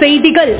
செய்திகள்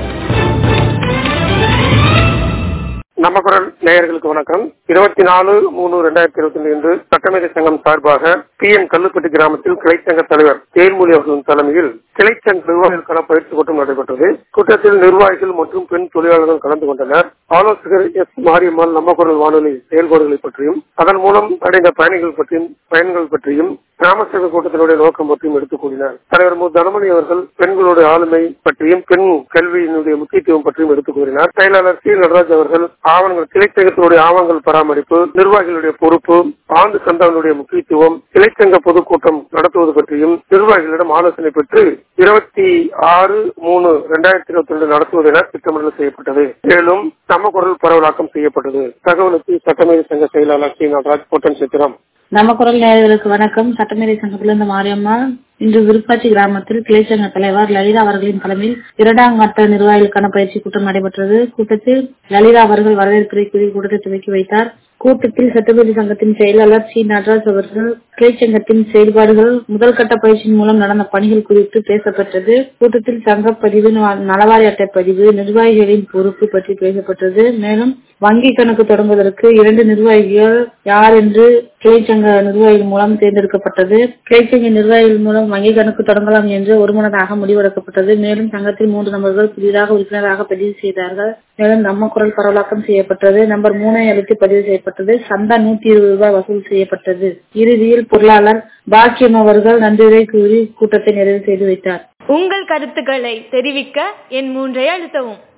நம்ம குரல் நேயர்களுக்கு வணக்கம் இருபத்தி நாலு மூணு ரெண்டாயிரத்தி இருபத்தி ரெண்டு இன்று சட்டமேதை சங்கம் சார்பாக பி என் கல்லுப்பட்டி கிராமத்தில் கிளைச்சங்க தலைவர் தேன்மொழி அவர்களின் தலைமையில் கிளைச்சங்க நிர்வாகிகளுக்கான பயிற்சி கூட்டம் நடைபெற்றது கூட்டத்தில் நிர்வாகிகள் மற்றும் பெண் தொழிலாளர்கள் கலந்து கொண்டனர் ஆலோசகர் எஸ் மாரியம்மாள் நம்ம குரல் வானொலி செயல்பாடுகளை பற்றியும் அதன் மூலம் அடைந்த பயணிகள் பற்றியும் பயன்கள் பற்றியும் கிராம சேவை கூட்டத்தினுடைய நோக்கம் பற்றியும் எடுத்துக் கூறினார் தலைவர் மு தனமணி அவர்கள் பெண்களுடைய ஆளுமை பற்றியும் பெண் கல்வியினுடைய முக்கியத்துவம் பற்றியும் எடுத்துக் கூறினார் செயலாளர் சி நடராஜ் அவர்கள் ஆவணங்கள் கிளைச்சங்கத்தினுடைய ஆவணங்கள் பராமரிப்பு நிர்வாகிகளுடைய பொறுப்பு ஆண்டு சந்தாவினுடைய முக்கியத்துவம் கிளைச்சங்க பொதுக்கூட்டம் நடத்துவது பற்றியும் நிர்வாகிகளிடம் ஆலோசனை பெற்று இருபத்தி ஆறு மூணு இரண்டாயிரத்தி இருபத்தி ரெண்டு நடத்துவது என திட்டமிடல் செய்யப்பட்டது மேலும் சம குரல் பரவலாக்கம் செய்யப்பட்டது தகவலுக்கு சட்டமேதை சங்க செயலாளர் சி நடராஜ் போட்டன் சித்திரம் நம்ம குரல் நேயர்களுக்கு வணக்கம் சட்டமேதை சங்கத்திலிருந்து மாரியம்மா இன்று விருப்பாச்சி கிராமத்தில் கிளைச்சங்க தலைவர் லலிதா அவர்களின் தலைமையில் இரண்டாம் கட்ட நிர்வாகிகளுக்கான பயிற்சி கூட்டம் நடைபெற்றது கூட்டத்தில் லலிதா அவர்கள் வரவேற்புரை கூறி கூட்டத்தை துவக்கி வைத்தார் கூட்டத்தில் சட்டமேதை சங்கத்தின் செயலாளர் சி நடராஜ் அவர்கள் கிளைச்சங்கத்தின் செயல்பாடுகள் முதல் கட்ட பயிற்சியின் மூலம் நடந்த பணிகள் குறித்து பேசப்பட்டது கூட்டத்தில் சங்க பதிவு நலவாரி அட்டை பதிவு நிர்வாகிகளின் பொறுப்பு பற்றி பேசப்பட்டது மேலும் வங்கி கணக்கு தொடங்குவதற்கு இரண்டு நிர்வாகிகள் யார் என்று கிளைச்சங்க நிர்வாகிகள் மூலம் தேர்ந்தெடுக்கப்பட்டது கிளைச்சங்க நிர்வாகிகள் மூலம் வங்கி கணக்கு தொடங்கலாம் என்று ஒருமனதாக முடிவெடுக்கப்பட்டது மேலும் சங்கத்தில் மூன்று நபர்கள் புதிதாக உறுப்பினராக பதிவு செய்தார்கள் மேலும் நம்ம குரல் பரவலாக்கம் செய்யப்பட்டது நம்பர் மூனை அளித்து பதிவு செய்யப்பட்டது சந்தா நூத்தி இருபது ரூபாய் வசூல் செய்யப்பட்டது இறுதியில் பொருளாளர் பாக்கியம் அவர்கள் நன்றியை கூறி கூட்டத்தை நிறைவு செய்து வைத்தார் உங்கள் கருத்துக்களை தெரிவிக்க என் மூன்றை அழுத்தவும்